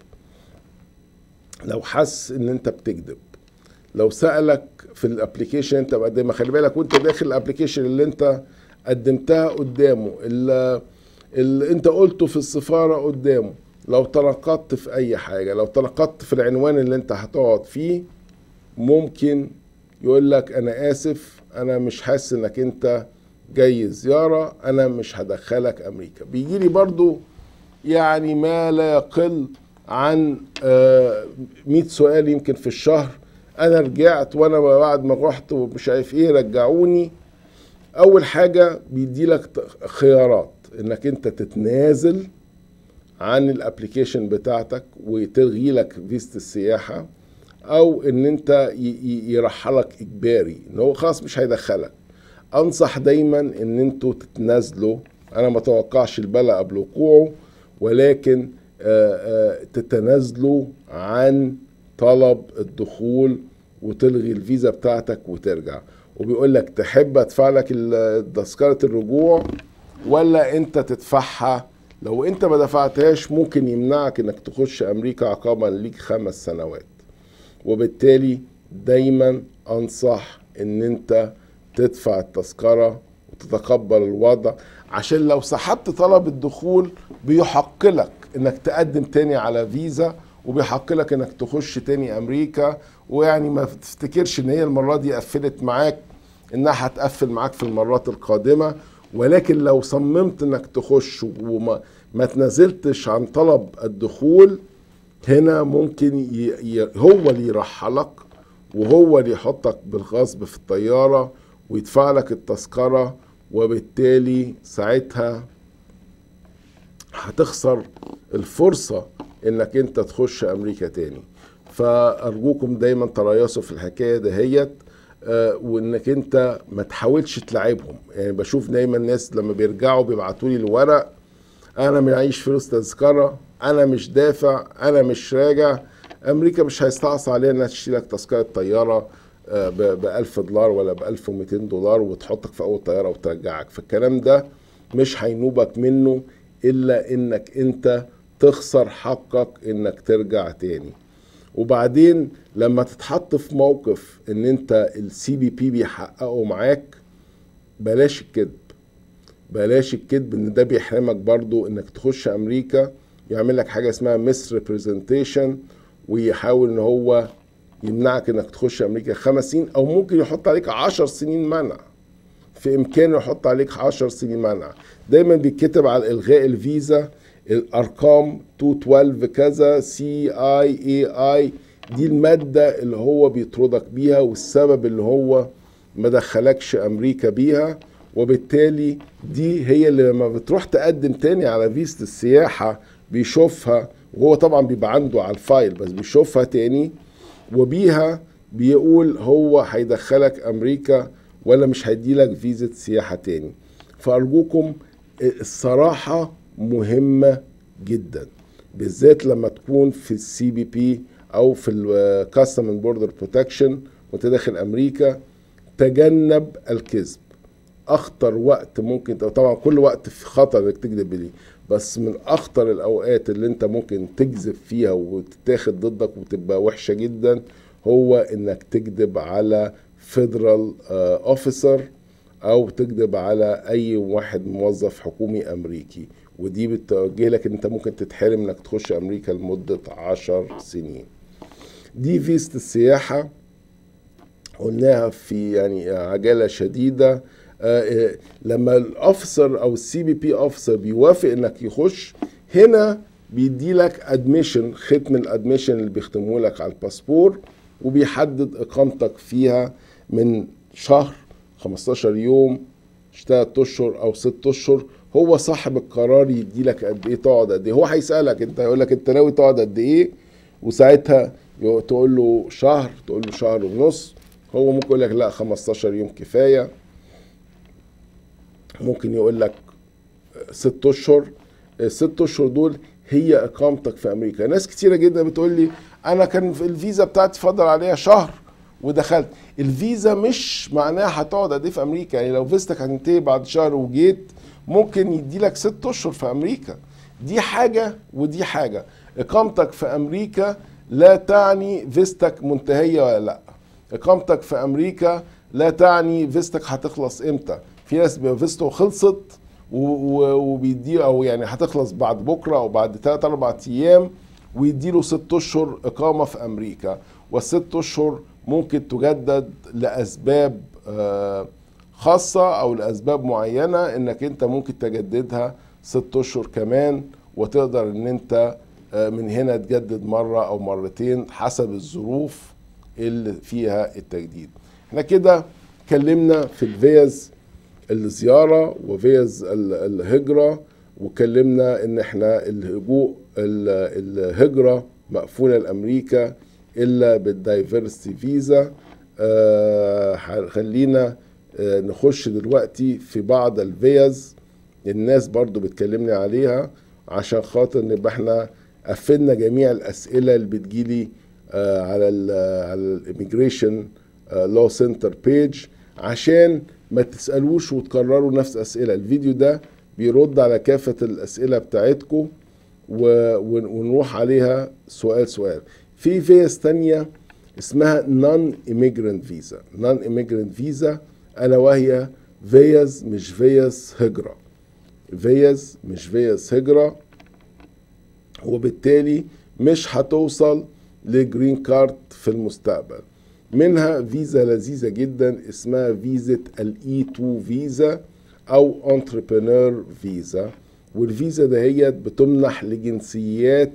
لو حس ان انت بتكذب لو سالك في الابلكيشن انت مقدمها خلي بالك وانت داخل الابلكيشن اللي انت قدمتها قدامه اللي, اللي انت قلته في السفاره قدامه لو تناقضت في اي حاجه لو تناقضت في العنوان اللي انت هتقعد فيه ممكن يقول لك انا اسف انا مش حاسس انك انت جاي زياره انا مش هدخلك امريكا بيجي لي برضو يعني ما لا يقل عن آه، 100 سؤال يمكن في الشهر انا رجعت وانا بعد ما رحت ومش عارف ايه رجعوني اول حاجه بيدي لك خيارات انك انت تتنازل عن الابلكيشن بتاعتك وتلغي لك فيزة السياحة او ان انت ي- ي- يرحلك اجباري ان هو خلاص مش هيدخلك انصح دايما ان انتوا تتنازلوا انا ما اتوقعش البلاء قبل وقوعه ولكن آه، آه، تتنازلوا عن طلب الدخول وتلغي الفيزا بتاعتك وترجع وبيقول لك تحب ادفع لك ال- تذكرة الرجوع ولا انت تدفعها لو انت ما دفعتهاش ممكن يمنعك انك تخش امريكا عقابا ليك خمس سنوات وبالتالي دايما انصح ان انت تدفع التذكرة وتتقبل الوضع عشان لو سحبت طلب الدخول بيحق لك انك تقدم تاني على فيزا وبيحق لك انك تخش تاني امريكا ويعني ما تفتكرش ان هي المرة دي قفلت معاك انها هتقفل معاك في المرات القادمة ولكن لو صممت انك تخش وما ما تنازلتش عن طلب الدخول هنا ممكن ي... ي... هو اللي يرحلك وهو اللي يحطك بالغصب في الطيارة ويدفع لك التذكرة وبالتالي ساعتها هتخسر الفرصة انك انت تخش امريكا تاني فارجوكم دايما تريثوا في الحكاية دهيت آه، وانك انت ما تحاولش تلعبهم يعني بشوف دايما ناس لما بيرجعوا بيبعتوا لي الورق انا معيش فلوس تذكره انا مش دافع انا مش راجع امريكا مش هيستعصى عليها انها تشتري لك تذكره طياره ب 1000 دولار ولا ب 1200 دولار وتحطك في اول طياره وترجعك فالكلام ده مش هينوبك منه الا انك انت تخسر حقك انك ترجع تاني وبعدين لما تتحط في موقف ان انت السي بي بي بيحققوا معاك بلاش الكذب بلاش الكذب ان ده بيحرمك برضو انك تخش امريكا يعمل لك حاجه اسمها مس ريبريزنتيشن ويحاول ان هو يمنعك انك تخش امريكا خمس سنين او ممكن يحط عليك عشر سنين منع في امكانه يحط عليك عشر سنين منع دايما بيتكتب على الغاء الفيزا الارقام 212 كذا سي اي اي اي دي الماده اللي هو بيطردك بيها والسبب اللي هو ما دخلكش امريكا بيها وبالتالي دي هي اللي لما بتروح تقدم تاني على فيزة السياحة بيشوفها وهو طبعا بيبقى عنده على الفايل بس بيشوفها تاني وبيها بيقول هو هيدخلك امريكا ولا مش هيديلك فيزة سياحة تاني فارجوكم الصراحة مهمة جدا بالذات لما تكون في السي بي بي او في الكاستم اند بوردر بروتكشن وانت داخل امريكا تجنب الكذب اخطر وقت ممكن طبعا كل وقت في خطر انك تكذب ليه بس من اخطر الاوقات اللي انت ممكن تكذب فيها وتتاخد ضدك وتبقى وحشه جدا هو انك تكذب على فيدرال اوفيسر او تكذب على اي واحد موظف حكومي امريكي ودي بتوجه لك ان انت ممكن تتحرم انك تخش امريكا لمده عشر سنين دي فيزة السياحة قلناها في يعني عجلة شديدة آه لما الاوفيسر او السي بي بي اوفيسر بيوافق انك يخش هنا بيدي لك ادميشن ختم الادميشن اللي بيختمه لك على الباسبور وبيحدد اقامتك فيها من شهر 15 يوم 3 اشهر او 6 اشهر هو صاحب القرار يدي لك قد ايه تقعد قد ايه هو هيسالك انت يقول لك انت ناوي تقعد قد ايه وساعتها تقول له شهر تقول له شهر ونص هو ممكن يقول لك لا 15 يوم كفايه ممكن يقول لك ست اشهر الست اشهر دول هي اقامتك في امريكا ناس كتيره جدا بتقول لي انا كان في الفيزا بتاعتي فاضل عليها شهر ودخلت الفيزا مش معناها هتقعد قد ايه في امريكا يعني لو فيزتك هتنتهي بعد شهر وجيت ممكن يدي لك ست اشهر في امريكا دي حاجه ودي حاجه اقامتك في امريكا لا تعني فيزتك منتهيه ولا لا اقامتك في امريكا لا تعني فيزتك هتخلص امتى في ناس بيبقى فيزته خلصت وبيدي او يعني هتخلص بعد بكره او بعد 3 4 ايام ويديله ست اشهر اقامه في امريكا والست اشهر ممكن تجدد لاسباب خاصه او لاسباب معينه انك انت ممكن تجددها ست اشهر كمان وتقدر ان انت من هنا تجدد مره او مرتين حسب الظروف اللي فيها التجديد احنا كده اتكلمنا في الفيز الزيارة وفيز الهجرة وكلمنا ان احنا الهجوء الهجرة مقفولة لأمريكا إلا بالدايفرستي فيزا آه خلينا آه نخش دلوقتي في بعض الفيز الناس برضو بتكلمني عليها عشان خاطر نبقى احنا قفلنا جميع الأسئلة اللي بتجيلي آه على ال على الاميجريشن لو سنتر بيج عشان ما تسألوش وتكرروا نفس أسئلة الفيديو ده بيرد على كافة الأسئلة بتاعتكم ونروح عليها سؤال سؤال في فيز تانية اسمها نون immigrant فيزا نون immigrant فيزا ألا وهي فيز مش فيز هجرة فيز مش فيز هجرة وبالتالي مش هتوصل لجرين كارد في المستقبل منها فيزا لذيذة جدا اسمها فيزا الاي 2 فيزا او انتربرينور فيزا والفيزا دهيت بتمنح لجنسيات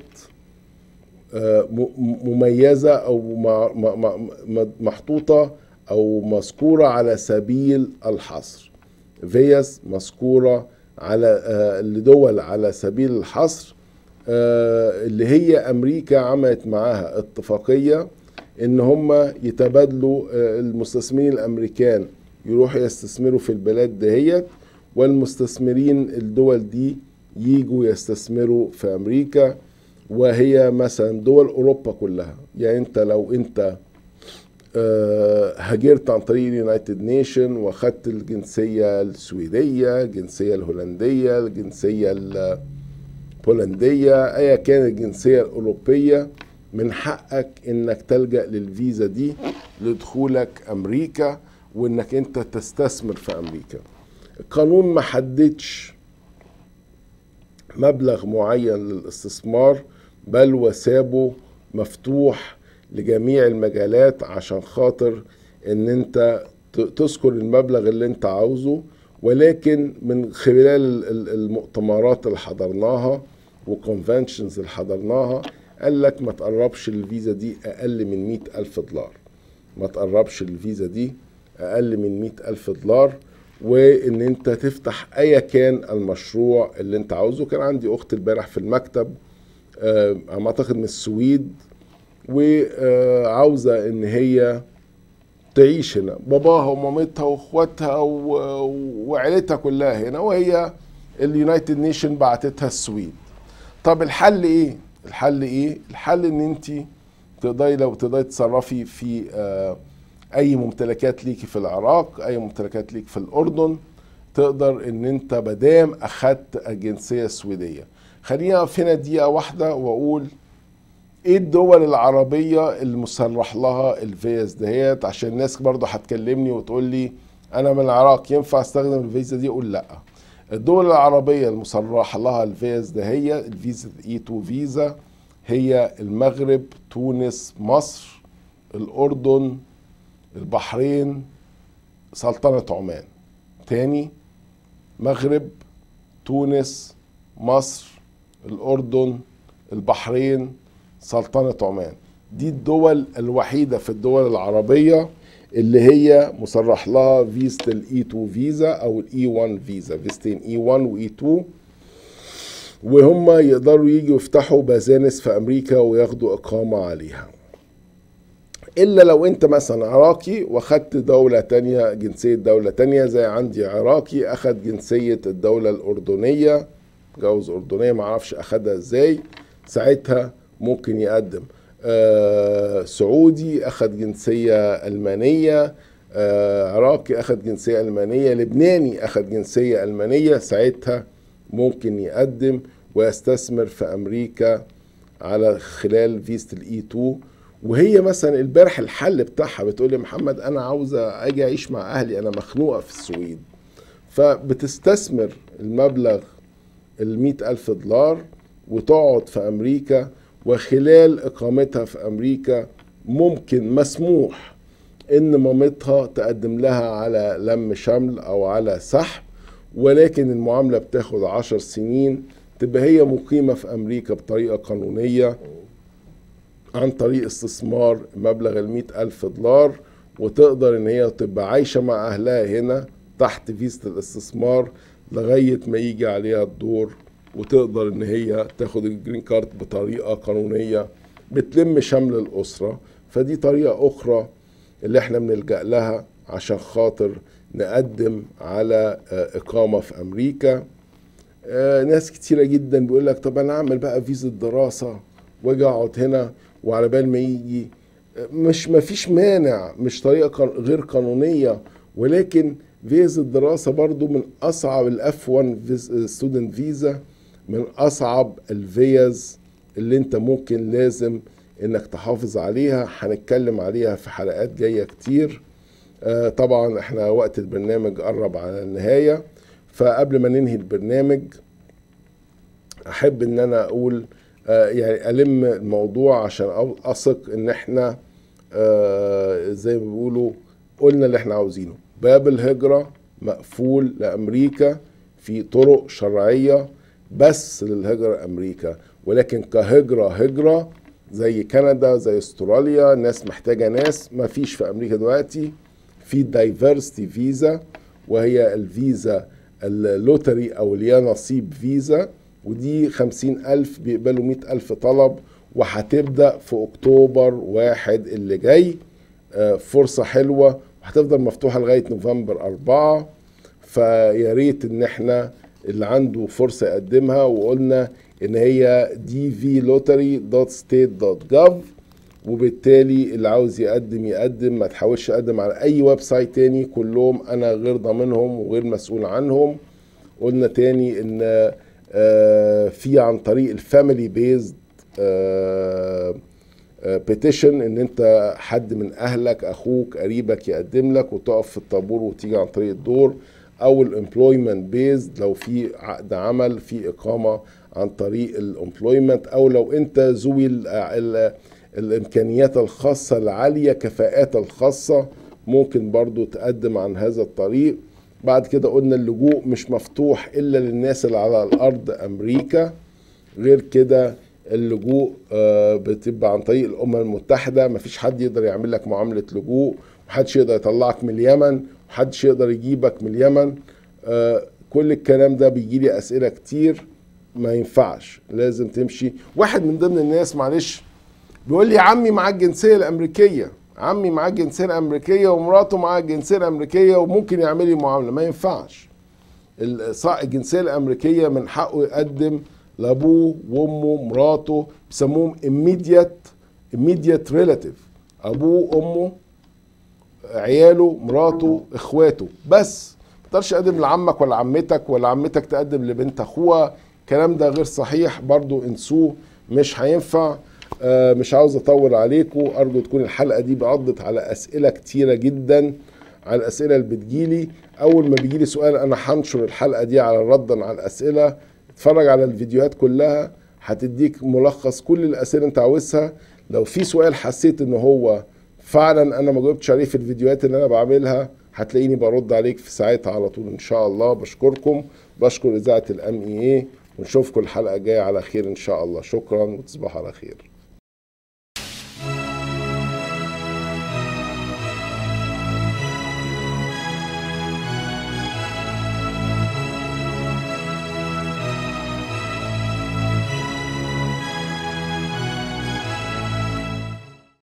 مميزة او محطوطة او مذكورة على سبيل الحصر فيز مذكورة على لدول على سبيل الحصر اللي هي امريكا عملت معاها اتفاقيه ان هم يتبادلوا المستثمرين الامريكان يروحوا يستثمروا في البلاد دهيت والمستثمرين الدول دي يجوا يستثمروا في امريكا وهي مثلا دول اوروبا كلها يعني انت لو انت هاجرت عن طريق اليونايتد نيشن واخدت الجنسيه السويديه الجنسيه الهولنديه الجنسيه البولنديه ايا كانت الجنسيه الاوروبيه من حقك انك تلجا للفيزا دي لدخولك امريكا وانك انت تستثمر في امريكا القانون ما حددش مبلغ معين للاستثمار بل وسابه مفتوح لجميع المجالات عشان خاطر ان انت تذكر المبلغ اللي انت عاوزه ولكن من خلال المؤتمرات اللي حضرناها وكونفنشنز اللي حضرناها قال لك ما تقربش الفيزا دي اقل من مئة الف دولار ما تقربش الفيزا دي اقل من مئة الف دولار وان انت تفتح ايا كان المشروع اللي انت عاوزه كان عندي اخت البارح في المكتب آه، على ما اعتقد من السويد وعاوزه ان هي تعيش هنا باباها ومامتها واخواتها و- وعيلتها كلها هنا وهي اليونايتد نيشن بعتتها السويد طب الحل ايه الحل ايه الحل ان انت تقدري لو تقدري تتصرفي في آه، اي ممتلكات ليكي في العراق اي ممتلكات ليك في الاردن تقدر ان انت مادام اخدت الجنسيه السويديه خلينا اقف هنا دقيقه واحده واقول ايه الدول العربيه اللي مسرح لها الفيز دهيت عشان الناس برضه هتكلمني وتقول لي انا من العراق ينفع استخدم الفيزا دي اقول لا الدول العربيه المصرح لها الفيز ده هي الفيزا اي 2 فيزا هي المغرب تونس مصر الاردن البحرين سلطنه عمان تاني مغرب تونس مصر الاردن البحرين سلطنه عمان دي الدول الوحيده في الدول العربيه اللي هي مصرح لها فيزا الاي 2 فيزا او الاي 1 فيزا فيزتين اي 1 واي 2 وهم يقدروا يجوا يفتحوا بازانس في امريكا وياخدوا اقامه عليها الا لو انت مثلا عراقي واخدت دولة تانية جنسية دولة تانية زي عندي عراقي اخد جنسية الدولة الاردنية جوز اردنية معرفش اخدها ازاي ساعتها ممكن يقدم آه سعودي اخد جنسية المانية آه عراقي اخد جنسية المانية لبناني اخد جنسية المانية ساعتها ممكن يقدم ويستثمر في امريكا على خلال فيزا الاي 2 وهي مثلا البارح الحل بتاعها بتقول لي محمد انا عاوزه اجي اعيش مع اهلي انا مخنوقه في السويد فبتستثمر المبلغ ال ألف دولار وتقعد في أمريكا وخلال إقامتها في أمريكا ممكن مسموح إن مامتها تقدم لها على لم شمل أو على سحب ولكن المعاملة بتاخد عشر سنين تبقى هي مقيمة في أمريكا بطريقة قانونية عن طريق استثمار مبلغ المئة ألف دولار وتقدر إن هي تبقى عايشة مع أهلها هنا تحت فيزة الاستثمار لغاية ما يجي عليها الدور وتقدر إن هي تاخد الجرين كارد بطريقة قانونية بتلم شمل الأسرة فدي طريقة أخرى اللي احنا بنلجأ لها عشان خاطر نقدم على إقامة في أمريكا ناس كتيرة جدا بيقول لك طب أنا أعمل بقى فيزا دراسة واجي أقعد هنا وعلى بال ما يجي مش مفيش مانع مش طريقة غير قانونية ولكن فيزا الدراسة برضو من أصعب الأف 1 ستودنت فيزا من أصعب الفيز اللي أنت ممكن لازم إنك تحافظ عليها هنتكلم عليها في حلقات جاية كتير آه طبعا احنا وقت البرنامج قرب على النهاية فقبل ما ننهي البرنامج أحب إن أنا أقول آه يعني ألم الموضوع عشان أثق إن احنا آه زي ما بيقولوا قلنا اللي احنا عاوزينه باب الهجرة مقفول لأمريكا في طرق شرعية بس للهجرة أمريكا ولكن كهجرة هجرة زي كندا زي استراليا ناس محتاجة ناس ما فيش في أمريكا دلوقتي في دايفرستي فيزا وهي الفيزا اللوتري أو اليا نصيب فيزا ودي خمسين ألف بيقبلوا مئة ألف طلب وهتبدأ في أكتوبر واحد اللي جاي فرصة حلوة وهتفضل مفتوحة لغاية نوفمبر أربعة فيا ريت إن احنا اللي عنده فرصة يقدمها وقلنا إن هي دي في لوتري دوت ستيت دوت جوف وبالتالي اللي عاوز يقدم يقدم ما تحاولش يقدم على أي ويب سايت تاني كلهم أنا غير ضامنهم وغير مسؤول عنهم قلنا تاني إن في عن طريق الفاميلي بيزد بيتيشن ان انت حد من اهلك اخوك قريبك يقدم لك وتقف في الطابور وتيجي عن طريق الدور او الامبلويمنت بيزد لو في عقد عمل في اقامه عن طريق الامبلويمنت او لو انت ذوي الامكانيات الخاصه العاليه كفاءات الخاصه ممكن برضو تقدم عن هذا الطريق بعد كده قلنا اللجوء مش مفتوح الا للناس اللي على الارض امريكا غير كده اللجوء بتبقى عن طريق الامم المتحده مفيش حد يقدر يعمل لك معامله لجوء محدش يقدر يطلعك من اليمن محدش يقدر يجيبك من اليمن آه كل الكلام ده بيجي لي اسئله كتير ما ينفعش لازم تمشي واحد من ضمن الناس معلش بيقول لي عمي معاه الجنسيه الامريكيه عمي معاه الجنسيه الامريكيه ومراته معاها الجنسيه الامريكيه وممكن يعمل لي معامله ما ينفعش الجنسيه الامريكيه من حقه يقدم لابوه وامه مراته بيسموهم immediate immediate relative ابوه امه عياله مراته اخواته بس ما تقدرش تقدم لعمك ولا عمتك ولا عمتك تقدم لبنت اخوها الكلام ده غير صحيح برضو انسوه مش هينفع آه مش عاوز اطول عليكم ارجو تكون الحلقه دي بعضت على اسئله كتيره جدا على الاسئله اللي بتجيلي اول ما بيجيلي سؤال انا هنشر الحلقه دي على ردا على الاسئله اتفرج على الفيديوهات كلها هتديك ملخص كل الاسئله انت عاوزها لو في سؤال حسيت ان هو فعلا انا ما جاوبتش عليه في الفيديوهات اللي انا بعملها هتلاقيني برد عليك في ساعتها على طول ان شاء الله بشكركم بشكر اذاعه الام اي اي ونشوفكم الحلقه الجايه على خير ان شاء الله شكرا وتصبحوا على خير